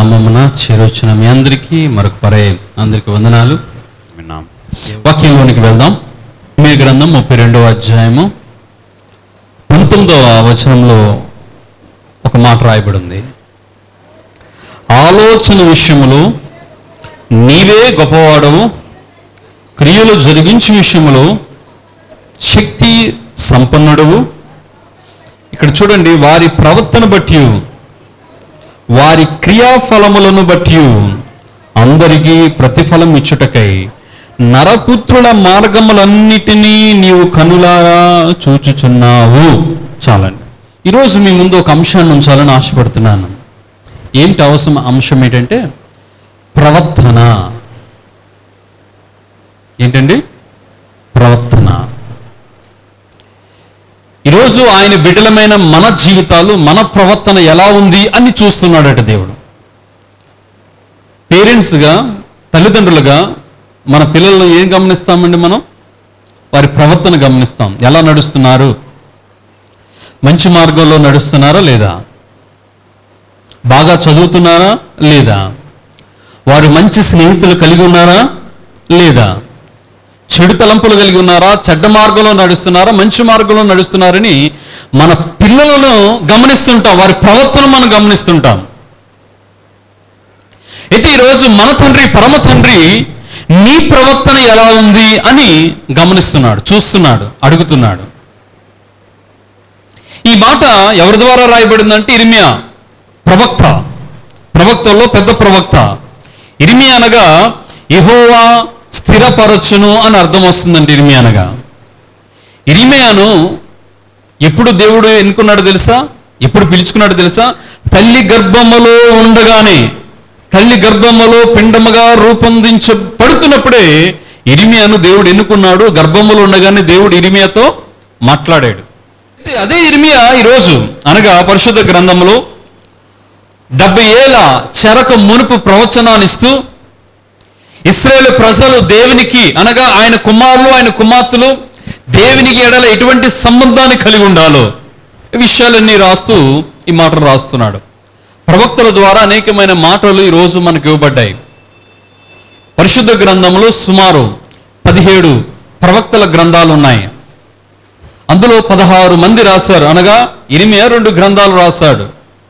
నామమున చేరొచ్చిన మీ అందరికీ మరొక పరే అందరికీ వందనాలు విన్నాం వాక్యంలోనికి వెళ్దాం మీ గ్రంథం ముప్పై రెండవ అధ్యాయము పంతొమ్మిదవ వచనంలో ఒక మాట రాయబడి ఉంది ఆలోచన విషయములో నీవే గొప్పవాడవు క్రియలు జరిగించే విషయములో శక్తి సంపన్నుడవు ఇక్కడ చూడండి వారి ప్రవర్తన బట్టి వారి క్రియాఫలములను బట్టి అందరికీ ప్రతిఫలం ఇచ్చుటకై నరపుత్రుల మార్గములన్నిటినీ నీవు కనులారా చూచుచున్నావు చాలండి ఈరోజు మీ ముందు ఒక అంశాన్ని ఉంచాలని ఆశపడుతున్నాను ఏంటి అవసరం అంశం ఏంటంటే ప్రవర్తన ఏంటండి ప్రవర్తన ఈరోజు ఆయన బిడ్డలమైన మన జీవితాలు మన ప్రవర్తన ఎలా ఉంది అని చూస్తున్నాడట దేవుడు పేరెంట్స్గా తల్లిదండ్రులుగా మన పిల్లలను ఏం గమనిస్తామండి మనం వారి ప్రవర్తన గమనిస్తాం ఎలా నడుస్తున్నారు మంచి మార్గంలో నడుస్తున్నారా లేదా బాగా చదువుతున్నారా లేదా వారు మంచి స్నేహితులు కలిగి ఉన్నారా లేదా చెడు తలంపులు కలిగి ఉన్నారా చెడ్డ మార్గంలో నడుస్తున్నారా మంచి మార్గంలో నడుస్తున్నారని మన పిల్లలను గమనిస్తుంటాం వారి ప్రవర్తన మనం గమనిస్తుంటాం అయితే ఈరోజు మన తండ్రి పరమ తండ్రి నీ ప్రవర్తన ఎలా ఉంది అని గమనిస్తున్నాడు చూస్తున్నాడు అడుగుతున్నాడు ఈ మాట ఎవరి ద్వారా రాయబడిందంటే ఇరిమియా ప్రవక్త ప్రవక్తల్లో పెద్ద ప్రవక్త ఇరిమియా అనగా యెహోవా స్థిరపరచును అని అర్థం వస్తుందండి ఇరిమియా అనగా ఇరిమియాను ఎప్పుడు దేవుడు ఎన్నుకున్నాడు తెలుసా ఎప్పుడు పిలుచుకున్నాడు తెలుసా తల్లి గర్భములో ఉండగానే తల్లి గర్భములో పిండముగా రూపొందించబడుతున్నప్పుడే ఇరిమియాను దేవుడు ఎన్నుకున్నాడు గర్భములో ఉండగానే దేవుడు ఇరిమియాతో మాట్లాడాడు అయితే అదే ఇర్మియా ఈరోజు అనగా పరిశుద్ధ గ్రంథంలో డెబ్బై ఏళ్ళ చెరక మునుపు ప్రవచనాన్ని ఇస్తూ ఇస్రాయేల్ ప్రజలు దేవునికి అనగా ఆయన కుమారులు ఆయన కుమార్తెలు దేవునికి ఎడల ఎటువంటి సంబంధాన్ని కలిగి ఉండాలో ఈ విషయాలన్నీ రాస్తూ ఈ మాటలు రాస్తున్నాడు ప్రవక్తల ద్వారా అనేకమైన మాటలు ఈరోజు మనకు ఇవ్వబడ్డాయి పరిశుద్ధ గ్రంథంలో సుమారు పదిహేడు ప్రవక్తల గ్రంథాలు ఉన్నాయి అందులో పదహారు మంది రాశారు అనగా ఇరిమియా రెండు గ్రంథాలు రాశాడు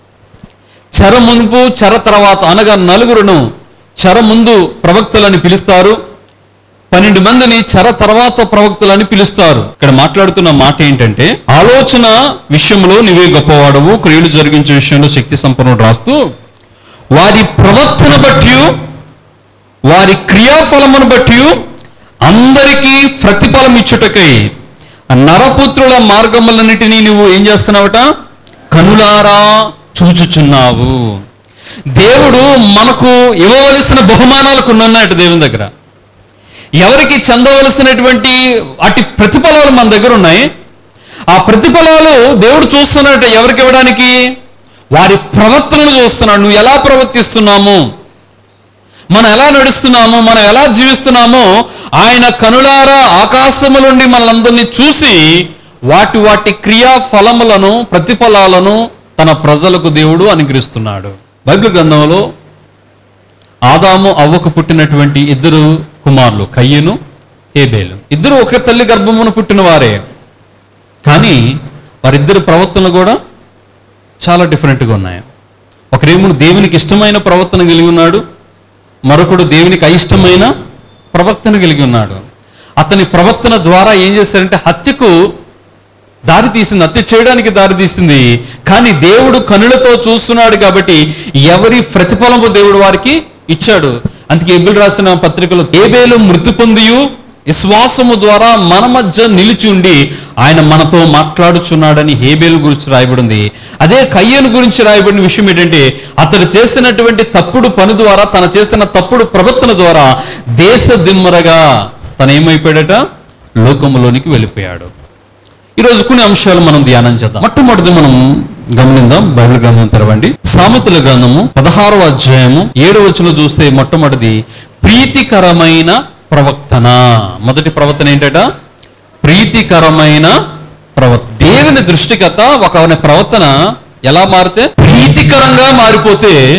చెర మునుపు చెర తర్వాత అనగా నలుగురును చెర ముందు ప్రవక్తలని పిలుస్తారు పన్నెండు మందిని చెర తర్వాత ప్రవక్తలని పిలుస్తారు ఇక్కడ మాట్లాడుతున్న మాట ఏంటంటే ఆలోచన విషయంలో నీవే గొప్పవాడవు క్రియలు జరిగించే విషయంలో శక్తి సంపన్నుడు రాస్తూ వారి ప్రవర్తన బట్టి వారి క్రియాఫలమును బట్టి అందరికీ ప్రతిఫలం ఇచ్చుటకై ఆ నరపుత్రుల మార్గములన్నిటినీ నువ్వు ఏం చేస్తున్నావట కనులారా చూచుచున్నావు దేవుడు మనకు ఇవ్వవలసిన బహుమానాలు కొన్ని ఉన్నాయట దేవుని దగ్గర ఎవరికి చెందవలసినటువంటి అటు ప్రతిఫలాలు మన దగ్గర ఉన్నాయి ఆ ప్రతిఫలాలు దేవుడు చూస్తున్నట్టు ఎవరికి ఇవ్వడానికి వారి ప్రవర్తనను చూస్తున్నాడు నువ్వు ఎలా ప్రవర్తిస్తున్నాము మనం ఎలా నడుస్తున్నాము మనం ఎలా జీవిస్తున్నామో ఆయన కనులారా ఆకాశము నుండి మనలందరినీ చూసి వాటి వాటి క్రియా ఫలములను ప్రతిఫలాలను తన ప్రజలకు దేవుడు అనుగ్రహిస్తున్నాడు బైబిల్ గ్రంథంలో ఆదాము అవ్వకు పుట్టినటువంటి ఇద్దరు కుమారులు కయ్యను హేబేలు ఇద్దరు ఒకే తల్లి గర్భమును పుట్టిన వారే కానీ వారిద్దరి ప్రవర్తనలు కూడా చాలా డిఫరెంట్గా ఉన్నాయి ఒకరేమో దేవునికి ఇష్టమైన ప్రవర్తన కలిగి ఉన్నాడు మరొకడు దేవునికి అయిష్టమైన ప్రవర్తన కలిగి ఉన్నాడు అతని ప్రవర్తన ద్వారా ఏం చేశారంటే హత్యకు దారి తీసింది హత్య చేయడానికి దారి తీసింది కానీ దేవుడు కనులతో చూస్తున్నాడు కాబట్టి ఎవరి ప్రతిఫలము దేవుడు వారికి ఇచ్చాడు అందుకే ఎబిల్ రాసిన పత్రికలో ఏబేలు మృతి పొందియు విశ్వాసము ద్వారా మన మధ్య నిలిచి ఉండి ఆయన మనతో మాట్లాడుచున్నాడని హేబేలు గురించి రాయబడింది అదే కయ్యను గురించి రాయబడిన విషయం ఏంటంటే అతడు చేసినటువంటి తప్పుడు పని ద్వారా తన చేసిన తప్పుడు ప్రవర్తన ద్వారా దేశ దిమ్మరగా తను ఏమైపోయాడట లోకములోనికి వెళ్ళిపోయాడు ఈరోజు కొన్ని అంశాలు మనం ధ్యానం చేద్దాం మొట్టమొదటి మనం గమనిద్దాం బైబిల్ గ్రంథం తెరవండి సామెతల గ్రంథము పదహారవ అధ్యాయము ఏడు వచనం చూస్తే మొట్టమొదటిది ప్రీతికరమైన ప్రవక్తన మొదటి ప్రవర్తన ఏంటట ప్రీతికరమైన ప్రవర్తన దేవుని దృష్టికత ఒక ప్రవర్తన ఎలా మారితే ప్రీతికరంగా మారిపోతే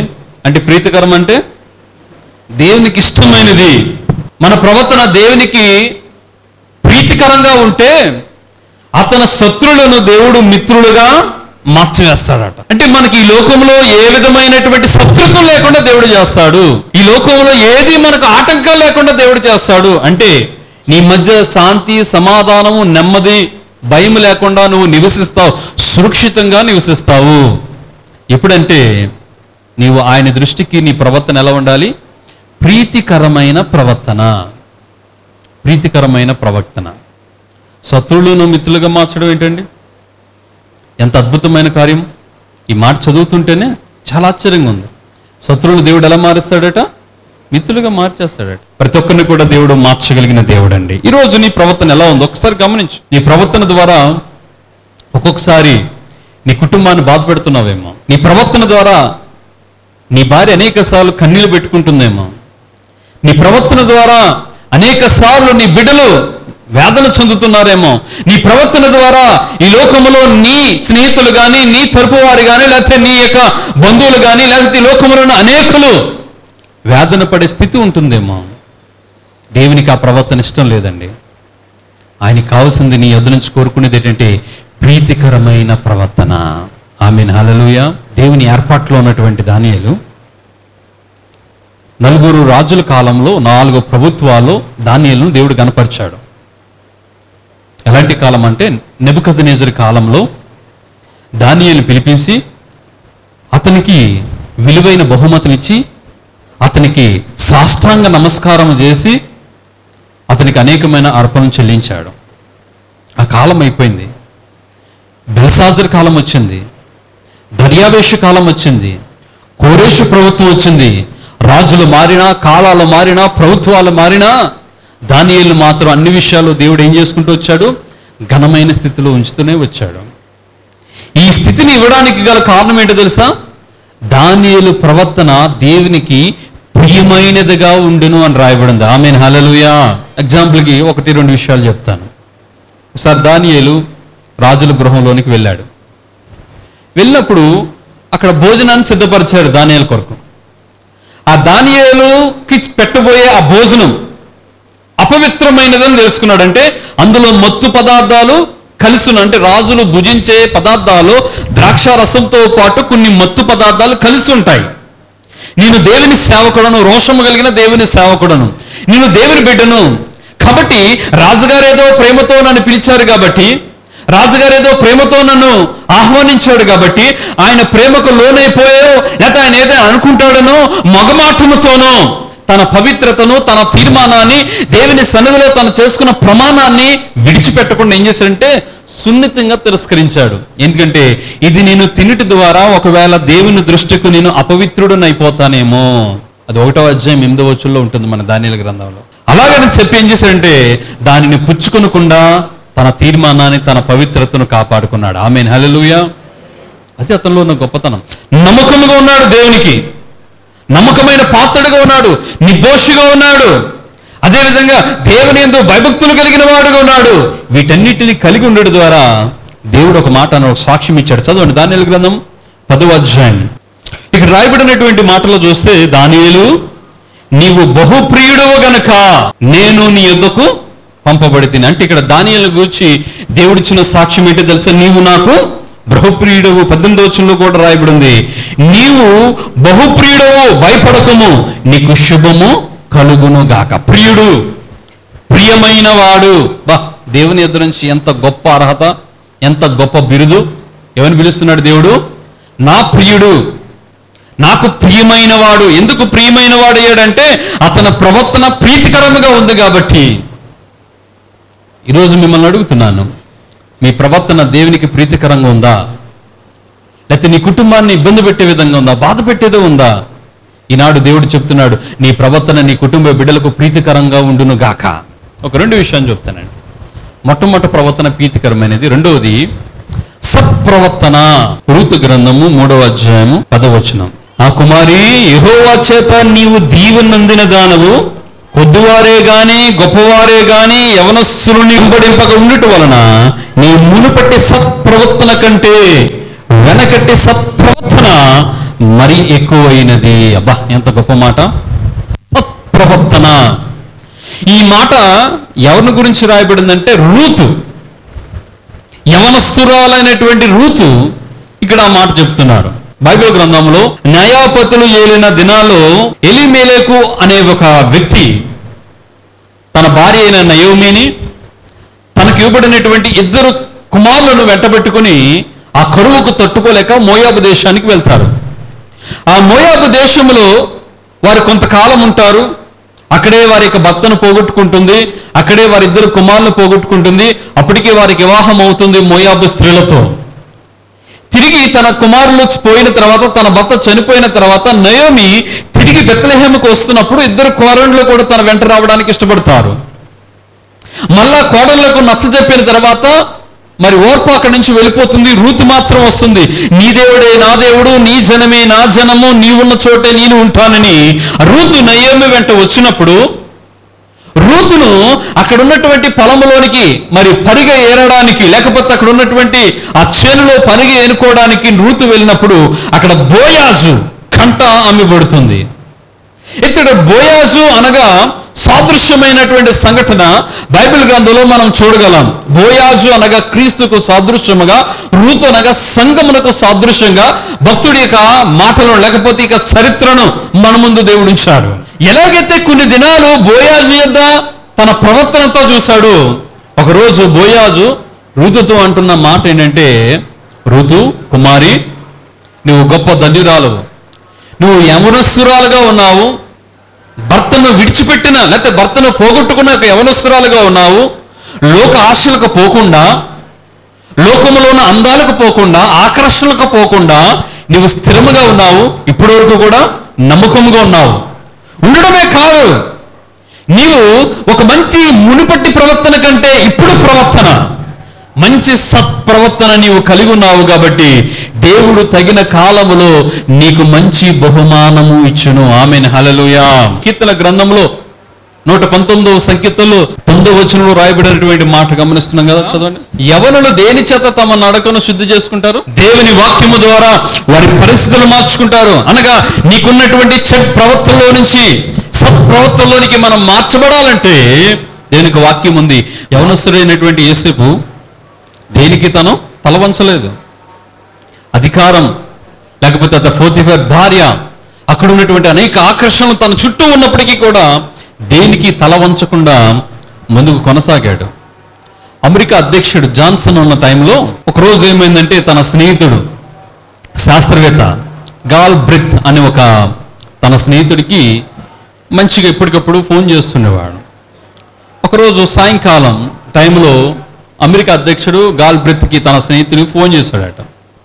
అంటే ప్రీతికరం అంటే దేవునికి ఇష్టమైనది మన ప్రవర్తన దేవునికి ప్రీతికరంగా ఉంటే అతని శత్రులను దేవుడు మిత్రులుగా మార్చివేస్తాడట అంటే మనకి ఈ లోకంలో ఏ విధమైనటువంటి శత్రుత్వం లేకుండా దేవుడు చేస్తాడు ఈ లోకంలో ఏది మనకు ఆటంకం లేకుండా దేవుడు చేస్తాడు అంటే నీ మధ్య శాంతి సమాధానము నెమ్మది భయం లేకుండా నువ్వు నివసిస్తావు సురక్షితంగా నివసిస్తావు ఎప్పుడంటే నీవు ఆయన దృష్టికి నీ ప్రవర్తన ఎలా ఉండాలి ప్రీతికరమైన ప్రవర్తన ప్రీతికరమైన ప్రవర్తన శత్రువులను మిత్రులుగా మార్చడం ఏంటండి ఎంత అద్భుతమైన కార్యం ఈ మాట చదువుతుంటేనే చాలా ఆశ్చర్యంగా ఉంది శత్రువులు దేవుడు ఎలా మారుస్తాడట మిత్రులుగా మార్చేస్తాడట ప్రతి ఒక్కరిని కూడా దేవుడు మార్చగలిగిన దేవుడు అండి ఈ రోజు నీ ప్రవర్తన ఎలా ఉందో ఒకసారి గమనించు నీ ప్రవర్తన ద్వారా ఒక్కొక్కసారి నీ కుటుంబాన్ని బాధ పెడుతున్నావేమో నీ ప్రవర్తన ద్వారా నీ భార్య అనేక సార్లు కన్నీళ్లు పెట్టుకుంటుందేమో నీ ప్రవర్తన ద్వారా అనేక సార్లు నీ బిడ్డలు వేదన చెందుతున్నారేమో నీ ప్రవర్తన ద్వారా ఈ లోకములో నీ స్నేహితులు కానీ నీ తరపు వారు కానీ లేకపోతే నీ యొక్క బంధువులు కానీ లేకపోతే ఈ లోకములో ఉన్న అనేకులు వేదన పడే స్థితి ఉంటుందేమో దేవునికి ఆ ప్రవర్తన ఇష్టం లేదండి ఆయనకి కావాల్సింది నీ యొద్ద నుంచి కోరుకునేది ఏంటంటే ప్రీతికరమైన ప్రవర్తన ఆమెన్ హలలుయ దేవుని ఏర్పాట్లో ఉన్నటువంటి దానియలు నలుగురు రాజుల కాలంలో నాలుగు ప్రభుత్వాలు దానియలను దేవుడు కనపరిచాడు ఎలాంటి కాలం అంటే నెబుకద్నేజర్ కాలంలో దానియలు పిలిపించి అతనికి విలువైన బహుమతునిచ్చి అతనికి సాష్టాంగ నమస్కారం చేసి అతనికి అనేకమైన అర్పణలు చెల్లించాడు ఆ కాలం అయిపోయింది బెల్సాజర్ కాలం వచ్చింది దర్యావేష కాలం వచ్చింది కోరేషు ప్రభుత్వం వచ్చింది రాజులు మారినా కాలాలు మారినా ప్రభుత్వాలు మారినా దానియేలు మాత్రం అన్ని విషయాలు దేవుడు ఏం చేసుకుంటూ వచ్చాడు ఘనమైన స్థితిలో ఉంచుతూనే వచ్చాడు ఈ స్థితిని ఇవ్వడానికి గల కారణం ఏంటో తెలుసా దానియేలు ప్రవర్తన దేవునికి ప్రియమైనదిగా ఉండును అని రాయబడింది ఆమె హలలుయా ఎగ్జాంపుల్కి ఒకటి రెండు విషయాలు చెప్తాను ఒకసారి దానియేలు రాజుల గృహంలోనికి వెళ్ళాడు వెళ్ళినప్పుడు అక్కడ భోజనాన్ని సిద్ధపరిచాడు దానియేలు కొరకు ఆ దానియేలుకి పెట్టబోయే ఆ భోజనం అపవిత్రమైనదని తెలుసుకున్నాడు అంటే అందులో మత్తు పదార్థాలు కలిసి ఉన్నాయి. అంటే రాజులు భుజించే పదార్థాలు ద్రాక్ష రసంతో పాటు కొన్ని మత్తు పదార్థాలు కలిసి ఉంటాయి నేను దేవుని సేవకుడను రోషము కలిగిన దేవుని సేవకుడను నేను దేవుని బిడ్డను కాబట్టి రాజుగారు ఏదో ప్రేమతో నన్ను పిలిచారు కాబట్టి రాజుగారు ఏదో ప్రేమతో నన్ను ఆహ్వానించాడు కాబట్టి ఆయన ప్రేమకు లోనైపోయో లేకపోతే ఆయన ఏదో అనుకుంటాడనో మగమాటముతోనో తన పవిత్రతను తన తీర్మానాన్ని దేవుని సన్నిధిలో తను చేసుకున్న ప్రమాణాన్ని విడిచిపెట్టకుండా ఏం చేశాడంటే సున్నితంగా తిరస్కరించాడు ఎందుకంటే ఇది నేను తినుటి ద్వారా ఒకవేళ దేవుని దృష్టికి నేను అపవిత్రుడని అయిపోతానేమో అది ఒకటో అధ్యాయం ఎనిమిదో వచ్చుల్లో ఉంటుంది మన దానిల గ్రంథంలో అలాగని చెప్పి ఏం చేశాడంటే దానిని పుచ్చుకొనకుండా తన తీర్మానాన్ని తన పవిత్రతను కాపాడుకున్నాడు ఆమె హల్లెలూయా అది అతనిలో ఉన్న గొప్పతనం నమ్మకంగా ఉన్నాడు దేవునికి నమ్మకమైన పాత్రుడుగా ఉన్నాడు నిర్దోషిగా ఉన్నాడు అదేవిధంగా దేవుని ఎందు భయభక్తులు కలిగిన వాడుగా ఉన్నాడు వీటన్నిటిని కలిగి ఉండడం ద్వారా దేవుడు ఒక మాట అన్న ఒక సాక్ష్యం ఇచ్చాడు చదవండి దానియలు గ్రంథం పదవ అధ్యాయం ఇక్కడ రాయబడినటువంటి మాటలో చూస్తే దానియేలు నీవు బహుప్రియుడవు గనక నేను నీ యొద్దకు పంపబడి తిని అంటే ఇక్కడ దానియలు గురించి దేవుడిచ్చిన సాక్ష్యం ఏంటో తెలుసా నీవు నాకు బహుప్రియుడవు పద్దెనిమిది వచ్చంలో కూడా రాయబడింది నీవు బహుప్రియుడవు భయపడకము నీకు శుభము కలుగును గాక ప్రియుడు ప్రియమైన వాడు బా దేవుని ఎదురు నుంచి ఎంత గొప్ప అర్హత ఎంత గొప్ప బిరుదు ఎవరిని పిలుస్తున్నాడు దేవుడు నా ప్రియుడు నాకు ప్రియమైన వాడు ఎందుకు ప్రియమైన వాడు అయ్యాడంటే అతని ప్రవర్తన ప్రీతికరంగా ఉంది కాబట్టి ఈరోజు మిమ్మల్ని అడుగుతున్నాను మీ ప్రవర్తన దేవునికి ప్రీతికరంగా ఉందా లేకపోతే నీ కుటుంబాన్ని ఇబ్బంది పెట్టే విధంగా ఉందా బాధ పెట్టేదో ఉందా ఈనాడు దేవుడు చెప్తున్నాడు నీ ప్రవర్తన నీ కుటుంబ బిడ్డలకు ప్రీతికరంగా ఉండును గాక ఒక రెండు విషయాన్ని చెప్తానండి మొట్టమొదటి ప్రవర్తన ప్రీతికరమైనది రెండవది సత్ప్రవర్తన ఋతు గ్రంథము మూడవ అధ్యాయము పదవచనం ఆ కుమారి యెహోవా చేత నీవు దీవెనందిన దానవు కొద్దివారే గాని గొప్పవారే గాని యవనస్సులు నింపడింపక ఉండుట వలన నీ మునుపటి సత్ప్రవర్తన కంటే వెనకటి సత్ప్రవర్తన మరి ఎక్కువైనది అబ్బా ఎంత గొప్ప మాట సత్ప్రవర్తన ఈ మాట ఎవరిని గురించి రాయబడిందంటే రూతు యవనస్తురాలైనటువంటి రూతు ఇక్కడ ఆ మాట చెప్తున్నారు బైబిల్ గ్రంథంలో న్యాయాపతులు ఏలిన దినాల్లో ఎలిమేలేకు అనే ఒక వ్యక్తి తన భార్య అయిన నయోమిని తనకు ఇవ్వబడినటువంటి ఇద్దరు కుమారులను వెంటబెట్టుకుని ఆ కరువుకు తట్టుకోలేక మోయాబు దేశానికి వెళ్తారు ఆ మోయాబు దేశంలో వారు కొంతకాలం ఉంటారు అక్కడే వారి యొక్క భర్తను పోగొట్టుకుంటుంది అక్కడే వారిద్దరు కుమారులను పోగొట్టుకుంటుంది అప్పటికే వారికి వివాహం అవుతుంది మోయాబు స్త్రీలతో తిరిగి తన కుమారులు పోయిన తర్వాత తన భర్త చనిపోయిన తర్వాత నయోమి తిరిగి బెత్తలహేమకు వస్తున్నప్పుడు ఇద్దరు కోరండ్లు కూడా తన వెంట రావడానికి ఇష్టపడతారు మళ్ళా కోడళ్లకు నచ్చ చెప్పిన తర్వాత మరి ఓర్పు అక్కడి నుంచి వెళ్ళిపోతుంది రూతు మాత్రం వస్తుంది నీ దేవుడే నా దేవుడు నీ జనమే నా జనము నీ ఉన్న చోటే నేను ఉంటానని రూతు నయోమి వెంట వచ్చినప్పుడు రూతును అక్కడ ఉన్నటువంటి పొలంలోనికి మరి పరిగ ఏరడానికి లేకపోతే అక్కడ ఉన్నటువంటి ఆ చేనులో పరిగ ఏనుకోవడానికి రూతు వెళ్ళినప్పుడు అక్కడ బోయాజు కంట అమ్మిబడుతుంది ఇక్కడ బోయాజు అనగా సాదృశ్యమైనటువంటి సంఘటన బైబిల్ గ్రంథంలో మనం చూడగలం బోయాజు అనగా క్రీస్తుకు సాదృశ్యముగా రూతు అనగా సంఘమునకు సాదృశ్యంగా భక్తుడి యొక్క మాటలను లేకపోతే ఇక చరిత్రను మన ముందు దేవుడు ఉంచాడు ఎలాగైతే కొన్ని దినాలు బోయాజు యొద్ద తన ప్రవర్తనతో చూశాడు ఒకరోజు బోయాజు ఋతుతో అంటున్న మాట ఏంటంటే ఋతు కుమారి నువ్వు గొప్ప ధన్యురాలు నువ్వు యవనస్తురాలుగా ఉన్నావు భర్తను విడిచిపెట్టిన లేకపోతే భర్తను పోగొట్టుకున్న ఒక యవనస్తురాలుగా ఉన్నావు లోక ఆశలకు పోకుండా లోకములోని అందాలకు పోకుండా ఆకర్షణలకు పోకుండా నీవు స్థిరముగా ఉన్నావు ఇప్పటి వరకు కూడా నమ్మకముగా ఉన్నావు ఉండడమే కాదు నీవు ఒక మంచి మునుపటి ప్రవర్తన కంటే ఇప్పుడు ప్రవర్తన మంచి సత్ప్రవర్తన నీవు కలిగి ఉన్నావు కాబట్టి దేవుడు తగిన కాలములో నీకు మంచి బహుమానము ఇచ్చును ఆమెను హలలుయా కీర్తన గ్రంథంలో నూట పంతొమ్మిదవ సంకీర్తనలో తొమ్మిదవ వచనంలో రాయబడినటువంటి మాట గమనిస్తున్నాం కదా చదవండి యవనులు దేని చేత తమ నడకను శుద్ధి చేసుకుంటారు దేవుని వాక్యము ద్వారా వారి పరిస్థితులు మార్చుకుంటారు అనగా నీకున్నటువంటి చెడ్ ప్రవర్తనలో నుంచి సత్ప్రవర్తనలోనికి మనం మార్చబడాలంటే దేనికి వాక్యం ఉంది యవనస్తుడైనటువంటి యేసేపు దేనికి తను తలవంచలేదు అధికారం లేకపోతే అత ఫోర్తిఫర్ భార్య అక్కడ ఉన్నటువంటి అనేక ఆకర్షణలు తన చుట్టూ ఉన్నప్పటికీ కూడా దేనికి తల వంచకుండా ముందుకు కొనసాగాడు అమెరికా అధ్యక్షుడు జాన్సన్ ఉన్న టైంలో ఒకరోజు ఏమైందంటే తన స్నేహితుడు శాస్త్రవేత్త గాల్ బ్రిత్ అనే ఒక తన స్నేహితుడికి మంచిగా ఎప్పటికప్పుడు ఫోన్ చేస్తుండేవాడు ఒకరోజు సాయంకాలం టైంలో అమెరికా అధ్యక్షుడు గాల్ బ్రిత్కి తన స్నేహితుడికి ఫోన్ చేశాడట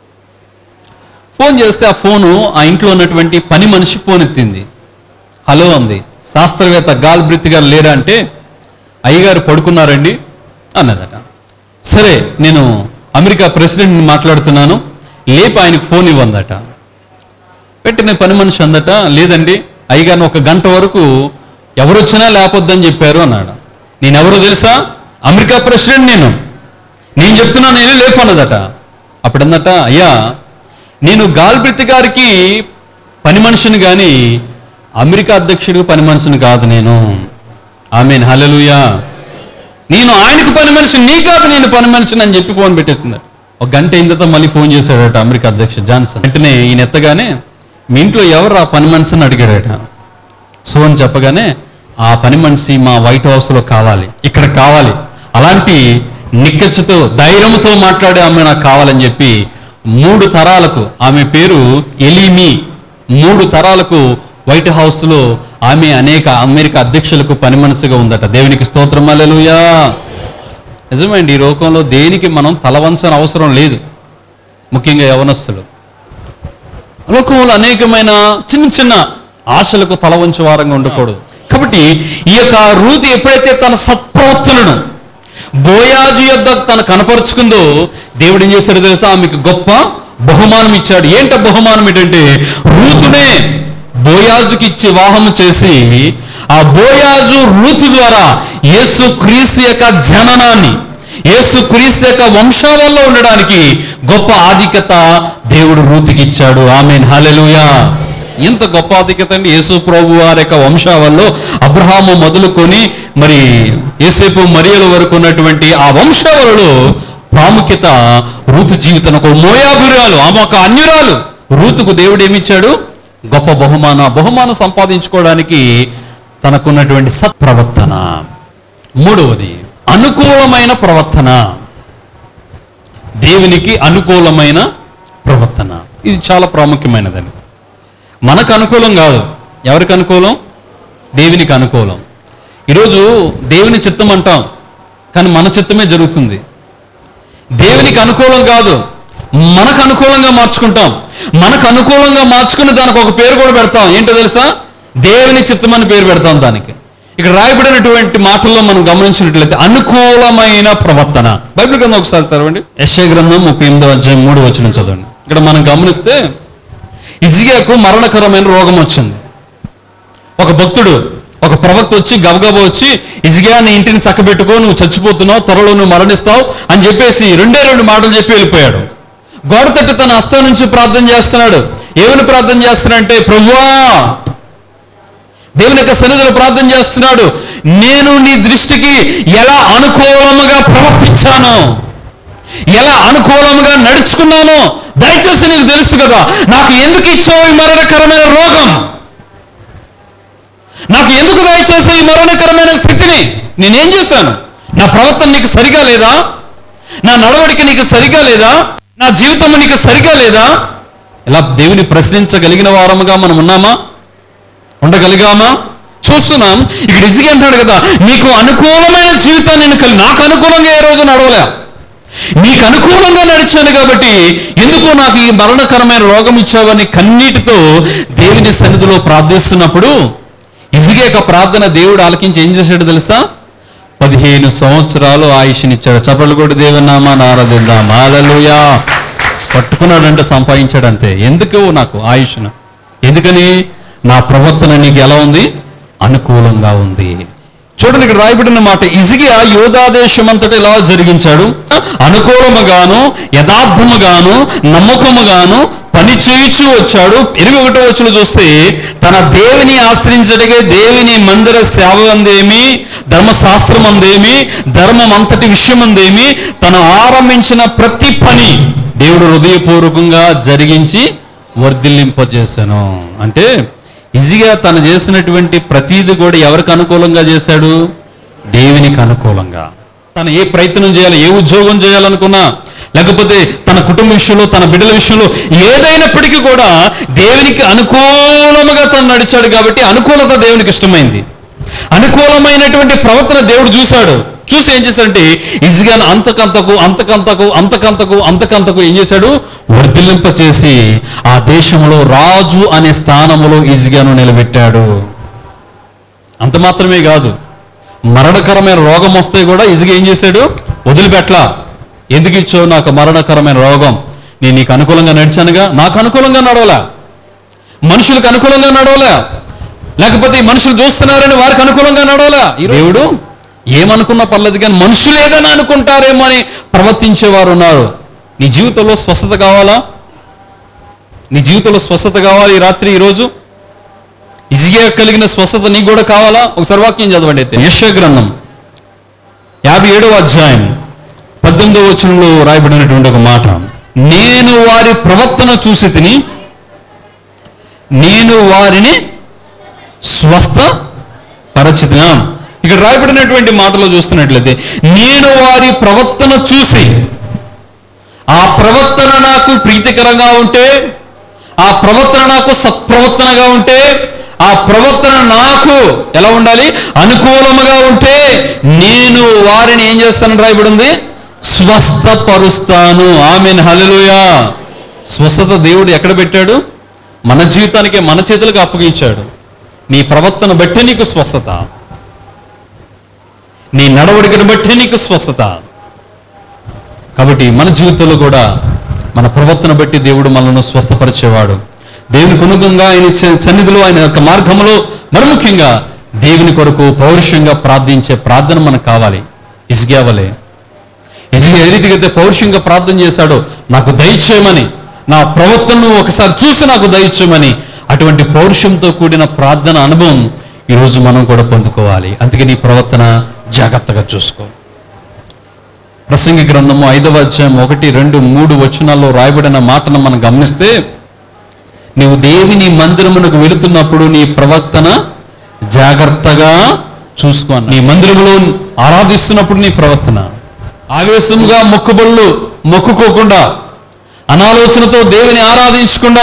ఫోన్ చేస్తే ఆ ఫోను ఆ ఇంట్లో ఉన్నటువంటి పని మనిషి ఫోన్ ఎత్తింది హలో అంది శాస్త్రవేత్త గాల్ బ్రిత్ గారు లేరా అంటే అయ్యగారు పడుకున్నారండి అన్నదట సరే నేను అమెరికా ప్రెసిడెంట్ని మాట్లాడుతున్నాను లేపు ఆయనకు ఫోన్ ఇవ్వందట పెట్టిన పని మనిషి అందట లేదండి అయ్యగారిని ఒక గంట వరకు ఎవరు వచ్చినా లేపొద్దని చెప్పారు అన్నాడు నేను ఎవరో తెలుసా అమెరికా ప్రెసిడెంట్ నేను నేను చెప్తున్నా నేను లేపన్నదట అప్పుడు అందట అయ్యా నేను గాల్బ్రిత్ గారికి పని మనిషిని కానీ అమెరికా అధ్యక్షుడికి పని మనిషిని కాదు నేను ఆమెన్ హల్లెలూయా నేను ఆయనకు పని మనిషి నీ కాదు నేను పని మనిషిని అని చెప్పి ఫోన్ పెట్టేసింది ఒక గంట అయిన తర్వాత మళ్ళీ ఫోన్ చేశాడట అమెరికా అధ్యక్షుడు జాన్సన్ వెంటనే ఈయన ఎత్తగానే మీ ఇంట్లో ఎవరు ఆ పని మనిషిని అడిగాడట సో అని చెప్పగానే ఆ పని మనిషి మా వైట్ హౌస్లో కావాలి ఇక్కడ కావాలి అలాంటి నిక్కచ్చుతో ధైర్యంతో మాట్లాడే ఆమె నాకు కావాలని చెప్పి మూడు తరాలకు ఆమె పేరు ఎలీమి మూడు తరాలకు వైట్ హౌస్లో ఆమె అనేక అమెరికా అధ్యక్షులకు పని మనసుగా ఉందట దేవునికి స్తోత్రం అల్లెలుయా నిజమండి ఈ లోకంలో దేనికి మనం తలవంచని అవసరం లేదు ముఖ్యంగా యవనస్తులు లోకంలో అనేకమైన చిన్న చిన్న ఆశలకు తల వంచే వారంగా ఉండకూడదు కాబట్టి ఈ యొక్క రూతి ఎప్పుడైతే తన సత్ప్రవర్తనను బోయాజు యొద్ద తను కనపరుచుకుందో దేవుడు ఏం చేశాడు తెలుసా ఆమెకు గొప్ప బహుమానం ఇచ్చాడు ఏంట బహుమానం ఏంటంటే రూతునే బోయాజుకి ఇచ్చి వివాహం చేసి ఆ బోయాజు రూతు ద్వారా యేసు క్రీస్తు యొక్క జననాన్ని యేసు క్రీస్తు యొక్క వంశావల్లో ఉండడానికి గొప్ప ఆధిక్యత దేవుడు రూతికి ఇచ్చాడు ఆమెన్ హల్లెలూయా ఇంత గొప్ప ఆధిక్యత అండి యేసు ప్రభు వారి యొక్క వంశావల్లో అబ్రహాము మొదలుకొని మరి యేసేపు మరియల వరకు ఉన్నటువంటి ఆ వంశావళిలో ప్రాముఖ్యత రూతు జీవితం ఒక మోయాబురాలు ఆమె ఒక అన్యురాలు రూతుకు దేవుడు ఏమిచ్చాడు గొప్ప బహుమాన బహుమానం సంపాదించుకోవడానికి తనకున్నటువంటి సత్ప్రవర్తన మూడవది అనుకూలమైన ప్రవర్తన దేవునికి అనుకూలమైన ప్రవర్తన ఇది చాలా ప్రాముఖ్యమైనదండి మనకు అనుకూలం కాదు ఎవరికి అనుకూలం దేవునికి అనుకూలం ఈరోజు దేవుని చిత్తం అంటాం కానీ మన చిత్తమే జరుగుతుంది దేవునికి అనుకూలం కాదు మనకు అనుకూలంగా మార్చుకుంటాం మనకు అనుకూలంగా మార్చుకుని దానికి ఒక పేరు కూడా పెడతాం ఏంటో తెలుసా దేవుని చిత్తం అని పేరు పెడతాం దానికి ఇక్కడ రాయబడినటువంటి మాటల్లో మనం గమనించినట్లయితే అనుకూలమైన ప్రవర్తన బైబిల్ గ్రంథం ఒకసారి చదవండి యశ్య గ్రంథం ముప్పై ఎనిమిదో అధ్యాయం మూడు వచ్చిన చదవండి ఇక్కడ మనం గమనిస్తే ఇజియాకు మరణకరమైన రోగం వచ్చింది ఒక భక్తుడు ఒక ప్రవక్త వచ్చి గబగబా వచ్చి ఇజిగా నీ ఇంటిని చక్కబెట్టుకో నువ్వు చచ్చిపోతున్నావు త్వరలో నువ్వు మరణిస్తావు అని చెప్పేసి రెండే రెండు మాటలు చెప్పి వెళ్ళిపోయాడు గోడ తట్టు తన హస్తం నుంచి ప్రార్థన చేస్తున్నాడు ఏమని ప్రార్థన చేస్తున్నాడంటే ప్రభువా దేవుని యొక్క సన్నిధిలో ప్రార్థన చేస్తున్నాడు నేను నీ దృష్టికి ఎలా అనుకూలముగా ప్రవర్తించాను ఎలా అనుకూలముగా నడుచుకున్నానో దయచేసి నీకు తెలుసు కదా నాకు ఎందుకు ఇచ్చావు ఈ మరణకరమైన రోగం నాకు ఎందుకు దయచేసి ఈ మరణకరమైన స్థితిని నేనేం చేశాను నా ప్రవర్తన నీకు సరిగా లేదా నా నడవడిక నీకు సరిగా లేదా నా జీవితం నీకు సరిగా లేదా ఇలా దేవుని ప్రశ్నించగలిగిన వారముగా మనం ఉన్నామా ఉండగలిగామా చూస్తున్నాం ఇక్కడ ఇసిగి అంటాడు కదా నీకు అనుకూలమైన జీవితాన్ని నేను కలిగి నాకు అనుకూలంగా ఏ రోజు నడవలే నీకు అనుకూలంగా నడిచాను కాబట్టి ఎందుకు నాకు ఈ మరణకరమైన రోగం ఇచ్చావని కన్నీటితో దేవుని సన్నిధిలో ప్రార్థిస్తున్నప్పుడు ఇసిగే యొక్క ప్రార్థన దేవుడు ఆలకించి ఏం చేశాడు తెలుసా పదిహేను సంవత్సరాలు ఆయుష్నిచ్చాడు చప్పట్లు కూడా దేవునామా నారదిద్దాం మాలలుయా పట్టుకున్నాడంటే సంపాదించాడు అంతే ఎందుకు నాకు ఆయుష్ను ఎందుకని నా ప్రవర్తన నీకు ఎలా ఉంది అనుకూలంగా ఉంది చూడండి ఇక్కడ రాయబడిన మాట ఇజిగియా యోధాదేశం అంతటా ఎలా జరిగించాడు అనుకూలముగాను యథార్థముగాను నమ్మకముగాను పని చేయించు వచ్చాడు ఇరవై ఒకటో వచ్చిన చూస్తే తన దేవుని ఆశ్రయించడగే దేవుని మందిర సేవ అందేమి ధర్మశాస్త్రం అందేమి ధర్మం అంతటి విషయం అందేమి తను ఆరంభించిన ప్రతి పని దేవుడు హృదయపూర్వకంగా జరిగించి వర్ధిల్లింపజేశాను అంటే ఈజీగా తను చేసినటువంటి ప్రతీది కూడా ఎవరికి అనుకూలంగా చేశాడు దేవునికి అనుకూలంగా తను ఏ ప్రయత్నం చేయాలి ఏ ఉద్యోగం చేయాలనుకున్నా లేకపోతే తన కుటుంబ విషయంలో తన బిడ్డల విషయంలో ఏదైనప్పటికీ కూడా దేవునికి అనుకూలముగా తను నడిచాడు కాబట్టి అనుకూలత దేవునికి ఇష్టమైంది అనుకూలమైనటువంటి ప్రవర్తన దేవుడు చూశాడు చూసి ఏం చేశాడంటే ఇజ్గాన్ అంతకంతకు అంతకంతకు అంతకంతకు అంతకంతకు ఏం చేశాడు వర్ధిల్లింప చేసి ఆ దేశంలో రాజు అనే స్థానంలో ఇజ్గాను నిలబెట్టాడు అంత మాత్రమే కాదు మరణకరమైన రోగం వస్తే కూడా ఇసుక ఏం చేశాడు వదిలిపెట్లా ఎందుకు ఇచ్చావు నాకు మరణకరమైన రోగం నేను నీకు అనుకూలంగా నడిచానుగా నాకు అనుకూలంగా నడవలా మనుషులకు అనుకూలంగా నడవలా లేకపోతే ఈ మనుషులు చూస్తున్నారని వారికి అనుకూలంగా నడవలా ఈ దేవుడు ఏమనుకున్నా పర్లేదు కానీ మనుషులు ఏదైనా అనుకుంటారేమో అని ప్రవర్తించేవారు ఉన్నారు నీ జీవితంలో స్వస్థత కావాలా నీ జీవితంలో స్వస్థత కావాలి ఈ రాత్రి ఈరోజు ఇజిగా కలిగిన స్వస్థత నీకు కూడా కావాలా ఒకసారి వాక్యం చదవండి అయితే యశ గ్రంథం యాభై ఏడవ అధ్యాయం పద్దెనిమిదవ వచనంలో రాయబడినటువంటి ఒక మాట నేను వారి ప్రవర్తన చూసి తిని నేను వారిని స్వస్థ పరచితినా ఇక్కడ రాయబడినటువంటి మాటలో చూస్తున్నట్లయితే నేను వారి ప్రవర్తన చూసి ఆ ప్రవర్తన నాకు ప్రీతికరంగా ఉంటే ఆ ప్రవర్తన నాకు సత్ప్రవర్తనగా ఉంటే ఆ ప్రవర్తన నాకు ఎలా ఉండాలి అనుకూలముగా ఉంటే నేను వారిని ఏం చేస్తానని రాయబడింది స్వస్థపరుస్తాను ఆమెన్ హల్లెలూయా స్వస్థత దేవుడు ఎక్కడ పెట్టాడు మన జీవితానికి మన చేతులకు అప్పగించాడు నీ ప్రవర్తన బట్టి నీకు స్వస్థత నీ నడవడికను బట్టి నీకు స్వస్థత కాబట్టి మన జీవితంలో కూడా మన ప్రవర్తన బట్టి దేవుడు మనల్ని స్వస్థపరిచేవాడు దేవునికి అనుగుణంగా ఆయన చ- సన్నిధిలో ఆయన యొక్క మార్గంలో మరి ముఖ్యంగా దేవుని కొరకు పౌరుషంగా ప్రార్థించే ప్రార్థన మనకు కావాలి ఇసుగేవలే ఇసుక ఏ రీతిగా అయితే పౌరుషంగా ప్రార్థన చేశాడో నాకు దయచేయమని నా ప్రవర్తనను ఒకసారి చూసి నాకు దయచేయమని అటువంటి పౌరుషంతో కూడిన ప్రార్థన అనుభవం ఈరోజు మనం కూడా పొందుకోవాలి అందుకే నీ ప్రవర్తన జాగ్రత్తగా చూసుకో ప్రసంగి గ్రంథము ఐదవ అధ్యాయం ఒకటి రెండు మూడు వచనాల్లో రాయబడిన మాటను మనం గమనిస్తే నీవు దేవుని మందిరమునకు వెళుతున్నప్పుడు నీ ప్రవర్తన జాగ్రత్తగా చూసుకో నీ మందిరములో ఆరాధిస్తున్నప్పుడు నీ ప్రవర్తన ఆవేశంగా మొక్కుబళ్ళు మొక్కుకోకుండా అనాలోచనతో దేవుని ఆరాధించకుండా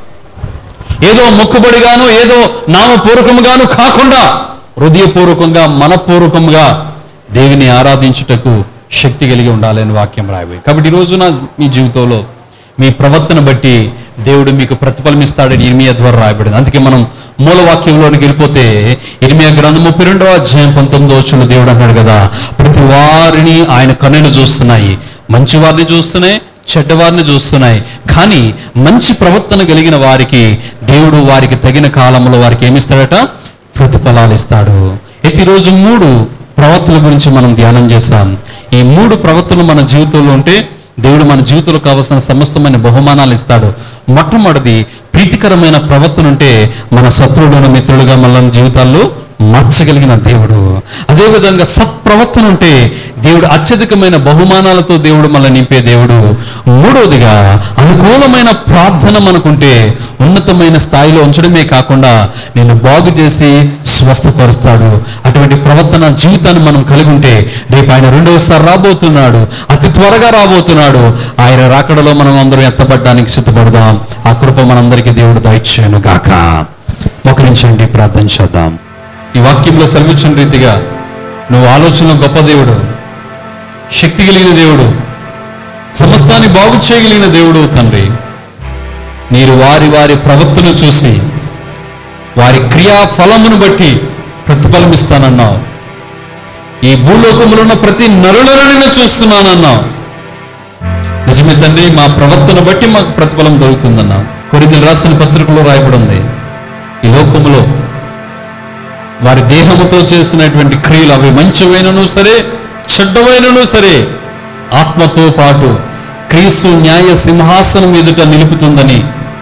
ఏదో మొక్కుబడిగాను ఏదో నామపూర్వకముగాను కాకుండా హృదయపూర్వకంగా మనపూర్వకంగా దేవుని ఆరాధించుటకు శక్తి కలిగి ఉండాలని వాక్యం రాయబోయి కాబట్టి ఈ రోజున మీ జీవితంలో మీ ప్రవర్తన బట్టి దేవుడు మీకు ప్రతిఫలం ఇస్తాడని ఇర్మియా ద్వారా రాయబడింది అందుకే మనం మూలవాక్యంలోనికి వెళ్ళిపోతే ఇర్మియా గ్రంథం ముప్పై రెండవ అధ్యాయం పంతొమ్మిదో వచ్చిన దేవుడు అన్నాడు కదా ప్రతి వారిని ఆయన కన్నులు చూస్తున్నాయి మంచి వారిని చూస్తున్నాయి చెడ్డవారిని చూస్తున్నాయి కానీ మంచి ప్రవర్తన కలిగిన వారికి దేవుడు వారికి తగిన కాలంలో వారికి ఏమిస్తాడట ప్రతిఫలాలు ఇస్తాడు అయితే ఈరోజు మూడు ప్రవర్తనల గురించి మనం ధ్యానం చేస్తాం ఈ మూడు ప్రవర్తనలు మన జీవితంలో ఉంటే దేవుడు మన జీవితంలో కావలసిన సమస్తమైన బహుమానాలు ఇస్తాడు మొట్టమొదటిది ప్రీతికరమైన ప్రవర్తన ఉంటే మన శత్రువులను మిత్రులుగా మన జీవితాల్లో మార్చగలిగిన దేవుడు అదేవిధంగా సత్ప్రవర్తన ఉంటే దేవుడు అత్యధికమైన బహుమానాలతో దేవుడు మనల్ని నింపే దేవుడు మూడవదిగా అనుకూలమైన ప్రార్థన మనకుంటే ఉన్నతమైన స్థాయిలో ఉంచడమే కాకుండా నేను బాగు చేసి స్వస్థపరుస్తాడు అటువంటి ప్రవర్తన జీవితాన్ని మనం కలిగి ఉంటే రేపు ఆయన రెండవసారి రాబోతున్నాడు అతి త్వరగా రాబోతున్నాడు ఆయన రాకడలో మనం అందరం ఎత్తబడ్డానికి సిద్ధపడదాం ఆ కృప మనందరికీ దేవుడు దయచేయను గాక మోకరించండి ప్రార్థన చేద్దాం ఈ వాక్యంలో సెలవిచ్చిన రీతిగా నువ్వు ఆలోచన గొప్ప దేవుడు శక్తి కలిగిన దేవుడు సమస్తాన్ని బాగు చేయగలిగిన దేవుడు తండ్రి మీరు వారి వారి ప్రవర్తన చూసి వారి క్రియా ఫలమును బట్టి ప్రతిఫలం ఇస్తానన్నావు ఈ భూలోకములో ఉన్న ప్రతి నరులను నేను చూస్తున్నానన్నావు నిజమే తండ్రి మా ప్రవర్తన బట్టి మాకు ప్రతిఫలం దొరుకుతుందన్నావు కొరిందలు రాసిన పత్రికలో రాయబడి ఉంది ఈ లోకములో వారి దేహముతో చేసినటువంటి క్రియలు అవి మంచివైనను సరే చెడ్డవైనను సరే ఆత్మతో పాటు క్రీస్తు న్యాయ సింహాసనం ఎదుట నిలుపుతుందని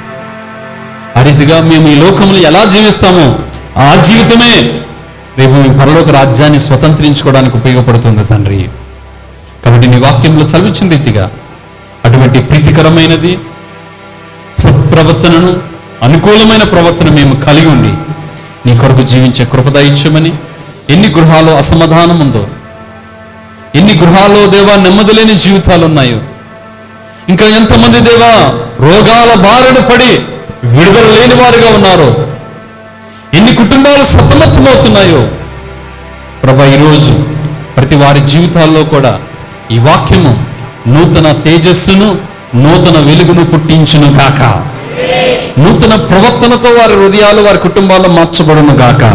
ఆ రీతిగా మేము ఈ లోకంలో ఎలా జీవిస్తామో ఆ జీవితమే రేపు మీ పరలోక రాజ్యాన్ని స్వతంత్రించుకోవడానికి ఉపయోగపడుతుంది తండ్రి కాబట్టి నీ వాక్యంలో సెలవిచ్చిన రీతిగా అటువంటి ప్రీతికరమైనది సత్ప్రవర్తనను అనుకూలమైన ప్రవర్తన మేము కలిగి ఉండి నీ కొరకు జీవించే కృపదైత్యమని ఎన్ని గృహాల్లో అసమాధానం ఉందో ఎన్ని గృహాల్లో దేవా నెమ్మది లేని జీవితాలు ఉన్నాయో ఇంకా ఎంతమంది దేవా రోగాల బారిన పడి విడుదల లేని వారుగా ఉన్నారో ఎన్ని కుటుంబాలు సతమతమవుతున్నాయో ప్రభా ఈరోజు ప్రతి వారి జీవితాల్లో కూడా ఈ వాక్యము నూతన తేజస్సును నూతన వెలుగును పుట్టించును గాక నూతన ప్రవర్తనతో వారి హృదయాలు వారి కుటుంబాల్లో మార్చబడును గాక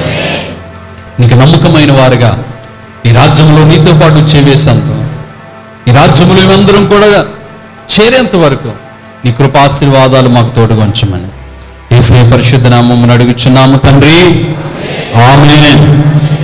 నీకు నమ్మకమైన వారుగా ఈ రాజ్యంలో నీతో పాటు చేవేశాంత ఈ రాజ్యంలో మేమందరం కూడా చేరేంత వరకు నీ కృపాశీర్వాదాలు మాకు తోడుగా ఉంచమని ఏసే పరిశుద్ధ నామమును అడుగుచున్నాము తండ్రి ఆమె